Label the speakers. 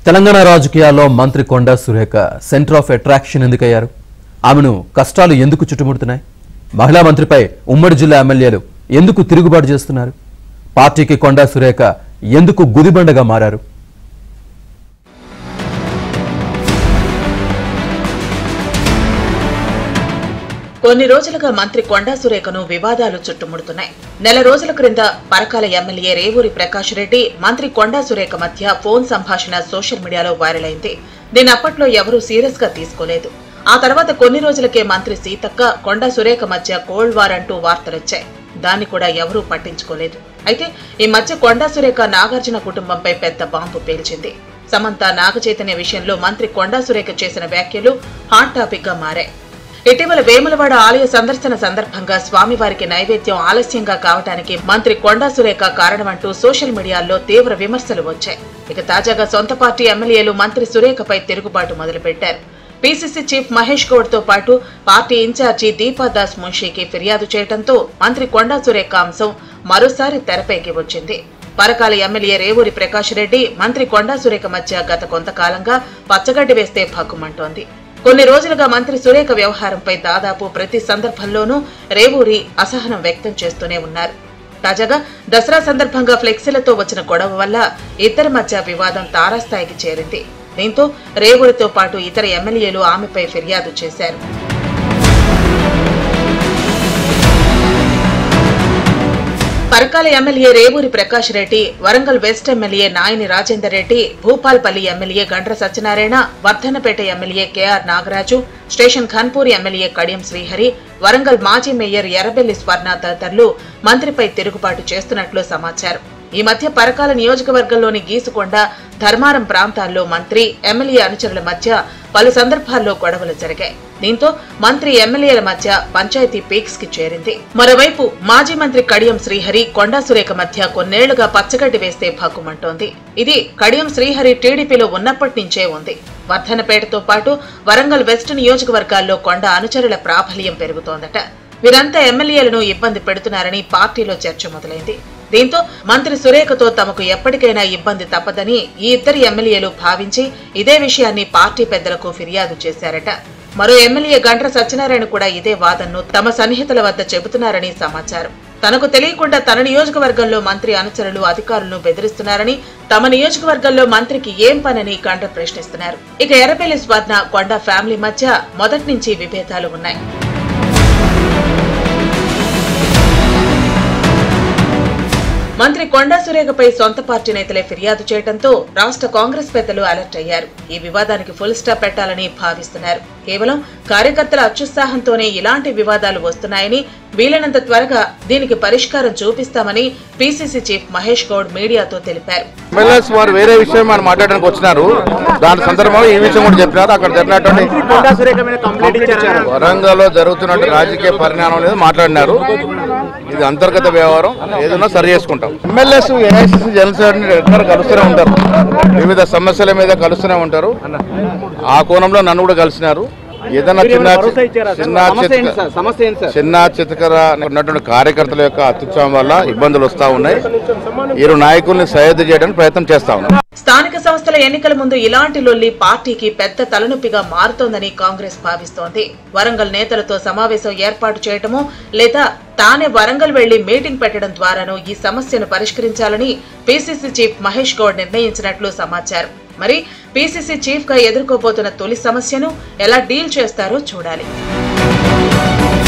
Speaker 1: తెలంగాణ రాజకీయాల్లో మంత్రి Konda Surekha centre of attraction ఎందుకయ్యారు ఆమెను కష్టాలు ఎందుకు చుట్టుముడుతున్నాయి మహిళా మంత్రిపై ఉమ్మడి జిల్లా ఎమ్మెల్యేలు ఎందుకు తిరుగుబాటు చేస్తున్నారు పార్టీకి కొండా సురేఖ ఎందుకు గుదిబండగా మారారు
Speaker 2: కొన్ని రోజులుగా మంత్రి కొండా సురేఖను వివాదాలు చుట్టుముడుతున్నాయి నెల రోజుల క్రింద పరకాల ఎమ్మెల్యే రేవూరి ప్రకాష్ రెడ్డి మంత్రి కొండా సురేఖ మధ్య ఫోన్ సంభాషణ సోషల్ మీడియాలో వైరల్ అయింది దీని అప్పట్లో ఎవరూ సీరియస్ గా తీసుకోలేదు ఆ తర్వాత కొన్ని రోజులకే మంత్రి సీతక్క కొండా సురేఖ మధ్య కోల్డ్ వార్ అంటూ వార్తలొచ్చాయి దాన్ని కూడా ఎవరూ పట్టించుకోలేదు అయితే ఈ మధ్య కొండా సురేఖ నాగార్జున కుటుంబంపై పెద్ద బాంబు పేల్చింది సమంత నాగచైతన్య విషయంలో మంత్రి కొండా సురేఖ చేసిన వ్యాఖ్యలు హాట్ టాపిక్ గా మారాయి ఇటీవల వేములవాడ ఆలయ సందర్శన సందర్భంగా స్వామివారికి నైవేద్యం ఆలస్యంగా కావటానికి మంత్రి కొండా సురేఖ కారణమంటూ సోషల్ మీడియాలో తీవ్ర విమర్శలు వచ్చాయి ఇక తాజాగా సొంత పార్టీ ఎమ్మెల్యేలు మంత్రి సురేఖపై తిరుగుబాటు మొదలుపెట్టారు పీసీసీ చీఫ్ మహేష్ గౌడ్ తో పాటు పార్టీ ఇన్ఛార్జి దీపాదాస్ మున్షీకి ఫిర్యాదు చేయడంతో మంత్రి కొండా సురేఖ అంశం మరోసారి తెరపైకి వచ్చింది పరకాల ఎమ్మెల్యే రేవూరి ప్రకాష్ రెడ్డి మంత్రి కొండా సురేఖ మధ్య గత కొంతకాలంగా పచ్చగడ్డి వేస్తే భగ్గుమంటోంది కొన్ని రోజులుగా మంత్రి సురేఖ వ్యవహారంపై దాదాపు ప్రతి సందర్భంలోనూ రేవూరి అసహనం వ్యక్తం చేస్తూనే ఉన్నారు తాజాగా దసరా సందర్భంగా ఫ్లెక్సీలతో వచ్చిన గొడవ వల్ల ఇద్దరి మధ్య వివాదం తారాస్థాయికి చేరింది దీంతో రేవూరితో పాటు ఇతర ఎమ్మెల్యేలు ఆమెపై ఫిర్యాదు చేశారు Parakala MLA Revuri Prakash Reddy Warangal west MLA Nayini Rajender Reddy Bhupalpally MLA Gandra Satyanarayana Wardhannapet MLA K R Nagaraju station Khanpur MLA Kadiyam Srihari Warangal మాజీ మేయర్ ఎర్రబెల్లి స్వర్ణ తదితరులు మంత్రిపై తిరుగుబాటు చేస్తున్నట్లు సమాచారం ఈ మధ్య పరకాల నియోజకవర్గంలోని గీసుకొండ ధర్మారం ప్రాంతాల్లో మంత్రి ఎమ్మెల్యే అనుచరుల మధ్య పలు సందర్భాల్లో గొడవలు జరిగాయి దీంతో మంత్రి ఎమ్మెల్యేల మధ్య పంచాయతీ పీక్స్ కి చేరింది మరోవైపు మాజీ మంత్రి కడియం శ్రీహరి కొండా సురేఖ మధ్య కొన్నేళ్లుగా పచ్చగడ్డి వేస్తే భగ్గుమంటోంది ఇది కడియం శ్రీహరి టీడీపీలో ఉన్నప్పటి నుంచే ఉంది వర్ధనపేటతో పాటు వరంగల్ వెస్ట్ నియోజకవర్గాల్లో కొండ అనుచరుల ప్రాబల్యం పెరుగుతోందట వీరంతా ఎమ్మెల్యేలను ఇబ్బంది పెడుతున్నారని పార్టీలో చర్చ మొదలైంది దీంతో మంత్రి సురేఖతో తమకు ఎప్పటికైనా ఇబ్బంది తప్పదని ఈ ఇద్దరు ఎమ్మెల్యేలు భావించి ఇదే విషయాన్ని పార్టీ పెద్దలకు ఫిర్యాదు చేశారట మరో ఎమ్మెల్యే గండ్ర సత్యనారాయణ కూడా ఇదే వాదనను తమ సన్నిహితుల వద్ద చెబుతున్నారని సమాచారం తనకు తెలియకుండా తన నియోజకవర్గంలో మంత్రి అనుచరులు అధికారులను బెదిరిస్తున్నారని తమ నియోజకవర్గంలో మంత్రికి ఏం పనని గండ్ర ప్రశ్నిస్తున్నారు ఇక ఎర్రపల్లి స్వర్ణ కొండ ఫ్యామిలీ మధ్య మొదటి నుంచి విభేదాలు ఉన్నాయి మంత్రి కొండా సురేఖపై సొంత పార్టీ నేతలే ఫిర్యాదు చేయడంతో రాష్ట్ర కాంగ్రెస్ పెద్దలు అలర్ట్ అయ్యారు ఈ వివాదానికి ఫుల్ స్టాప్ పెట్టాలని భావిస్తున్నారు కేవలం కార్యకర్తల అత్యుత్సాహంతోనే ఇలాంటి వివాదాలు వస్తున్నాయని వీలైనంత త్వరగా దీనికి పరిష్కారం చూపిస్తామని పీసీసీ చీఫ్ మహేష్ గౌడ్ మీడియాతో తెలిపారు
Speaker 3: ఎమ్మెల్యేస్ వారు వేరే విషయం మనం మాట్లాడడానికి వచ్చినారు దాని సందర్భంలో ఈ విషయం కూడా చెప్పినారు అక్కడ జరిగినటువంటి
Speaker 4: కొండా సురేఖ మీద కంప్లైంట్ ఇచ్చారు
Speaker 3: వరంగల్లో జరుగుతున్నటువంటి రాజకీయ పరిణామం అనేది మాట్లాడినారు ఇది అంతర్గత వ్యవహారం ఏదైనా సరి చేసుకుంటాం ఎమ్మెల్యేస్ ఏఐసిసి జనరల్ సెక్రటరీ ఎక్కడ కలుస్తూనే ఉంటారు వివిధ సమస్యల మీద కలుస్తూనే ఉంటారు ఆ కోణంలో నన్ను కూడా కలిసినారు ఏదైనా
Speaker 4: మీరు
Speaker 3: చిన్న
Speaker 4: ఏమైనా భరోసా ఇచ్చారా సార్?
Speaker 3: చిన్న
Speaker 4: సమస్య ఏంటి
Speaker 3: చితక
Speaker 4: సార్? సమస్య ఏంటి సార్?
Speaker 3: చిన్న చితకర ఉన్నటువంటి కార్యకర్తల యొక్క అత్యుత్సాహం వల్ల ఇబ్బందులు వస్తా ఉన్నాయి ఇరు నాయకుల్ని సయోధ్య చేయడానికి ప్రయత్నం చేస్తా ఉన్నాం
Speaker 2: స్థానిక సంస్థల ఎన్నికల ముందు ఇలాంటి లొల్లి పార్టీకి పెద్ద తలనొప్పిగా మారుతోందని కాంగ్రెస్ భావిస్తోంది వరంగల్ నేతలతో సమావేశం ఏర్పాటు చేయటమో లేదా తానే వరంగల్ వెళ్లి మీటింగ్ పెట్టడం ద్వారానో ఈ సమస్యను పరిష్కరించాలని పీసీసీ చీఫ్ మహేష్ గౌడ్ నిర్ణయించినట్లు సమాచారం మరి పీసీసీ చీఫ్ గా ఎదుర్కోబోతున్న తొలి సమస్యను ఎలా డీల్ చేస్తారో చూడాలి